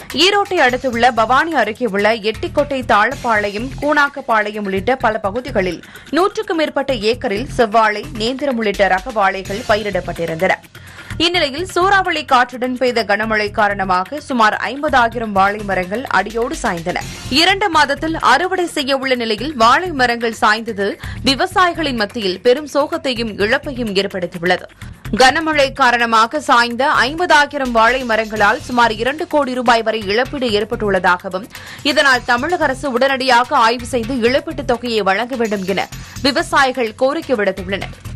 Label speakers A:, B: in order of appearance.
A: ஈரோட்டை அடுத்துள்ள பவானி அருகே உள்ள எட்டிக்கோட்டை தாழப்பாளையம் கூனாக்கப்பாளையம் உள்ளிட்ட பல பகுதிகளில் நூற்றுக்கும் மேற்பட்ட ஏக்கரில் செவ்வாழை நேந்திரம் உள்ளிட்ட ரக வாழைகள் பயிரிடப்பட்டிருந்தன இந்நிலையில் சூறாவளி காற்றுடன் பெய்த கனமழை காரணமாக சுமார் ஐம்பதாயிரம் வாழை மரங்கள் அடியோடு சாய்ந்தன இரண்டு மாதத்தில் அறுவடை செய்ய உள்ள நிலையில் வாழை மரங்கள் சாய்ந்தது விவசாயிகளின் மத்தியில் பெரும் சோகத்தையும் இழப்பையும் ஏற்படுத்தியுள்ளது கனமழை காரணமாக சாய்ந்த ஐம்பதாயிரம் வாழை மரங்களால் சுமார் இரண்டு கோடி ரூபாய் வரை இழப்பீடு ஏற்பட்டுள்ளதாகவும் இதனால் தமிழக அரசு உடனடியாக ஆய்வு செய்து இழப்பீட்டுத் தொகையை வழங்க வேண்டும் என விவசாயிகள் கோரிக்கை விடுத்துள்ளனர்